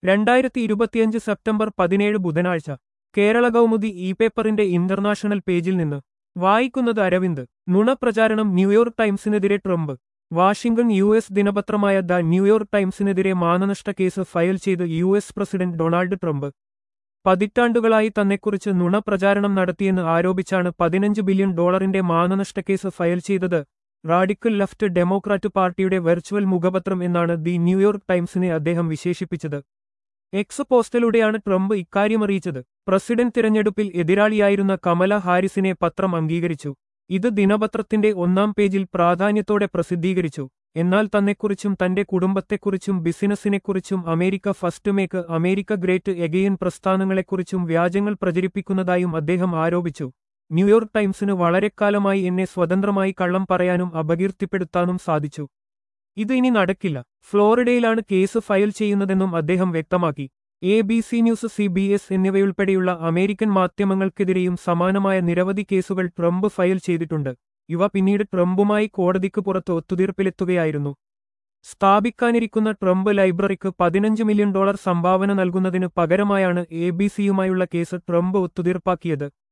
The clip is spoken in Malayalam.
രണ്ടായിരത്തി ഇരുപത്തിയഞ്ച് സെപ്റ്റംബർ പതിനേഴ് ബുധനാഴ്ച കേരള കൗമുദി ഇ പേപ്പറിന്റെ ഇന്റർനാഷണൽ പേജിൽ നിന്ന് വായിക്കുന്നത് അരവിന്ദ് നുണപ്രചാരണം ന്യൂയോർക്ക് ടൈംസിനെതിരെ ട്രംപ് വാഷിംഗ്ടൺ യു എസ് ദിനപത്രമായ ദ ന്യൂയോർക്ക് ടൈംസിനെതിരെ മാനനഷ്ട കേസ് ഫയൽ ചെയ്ത് U S president Donald Trump പതിറ്റാണ്ടുകളായി തന്നെക്കുറിച്ച് നുണപ്രചാരണം നടത്തിയെന്ന് ആരോപിച്ചാണ് പതിനഞ്ച് ബില്യൺ ഡോളറിന്റെ മാനനഷ്ട കേസ് ഫയൽ ചെയ്തത് റാഡിക്കൽ ലെഫ്റ്റ് ഡെമോക്രാറ്റ് പാർട്ടിയുടെ വെർച്വൽ മുഖപത്രം എന്നാണ് ദി ന്യൂയോർക്ക് ടൈംസിനെ അദ്ദേഹം വിശേഷിപ്പിച്ചത് എക്സ് പോസ്റ്റിലൂടെയാണ് ട്രംപ് ഇക്കാര്യമറിയിച്ചത് പ്രസിഡന്റ് തിരഞ്ഞെടുപ്പിൽ എതിരാളിയായിരുന്ന കമല ഹാരിസിനെ പത്രം അംഗീകരിച്ചു ഇത് ദിനപത്രത്തിന്റെ ഒന്നാം പേജിൽ പ്രാധാന്യത്തോടെ പ്രസിദ്ധീകരിച്ചു എന്നാൽ തന്നെക്കുറിച്ചും തന്റെ കുടുംബത്തെക്കുറിച്ചും ബിസിനസ്സിനെക്കുറിച്ചും America first make America great again പ്രസ്ഥാനങ്ങളെക്കുറിച്ചും വ്യാജങ്ങൾ പ്രചരിപ്പിക്കുന്നതായും അദ്ദേഹം ആരോപിച്ചു ന്യൂയോർക്ക് ടൈംസിന് വളരെക്കാലമായി എന്നെ സ്വതന്ത്രമായി കള്ളം പറയാനും അപകീർത്തിപ്പെടുത്താനും സാധിച്ചു ഇത് ഇനി നടക്കില്ല ഫ്ലോറിഡയിലാണ് കേസ് ഫയൽ ചെയ്യുന്നതെന്നും അദ്ദേഹം വ്യക്തമാക്കി A B C news C B S എന്നിവയുൾപ്പെടെയുള്ള അമേരിക്കൻ മാധ്യമങ്ങൾക്കെതിരെയും സമാനമായ നിരവധി കേസുകൾ ട്രംപ് ഫയൽ ചെയ്തിട്ടുണ്ട് ഇവ പിന്നീട് ട്രംപുമായി കോടതിക്ക് പുറത്ത് ഒത്തുതീർപ്പിലെത്തുകയായിരുന്നു സ്ഥാപിക്കാനിരിക്കുന്ന ട്രംപ് ലൈബ്രറിക്ക് പതിനഞ്ച് മില്യൺ ഡോളർ സംഭാവന നൽകുന്നതിന് പകരമായാണ് എ ബി സിയുമായുള്ള കേസ് ട്രംപ് ഒത്തുതീർപ്പാക്കിയത്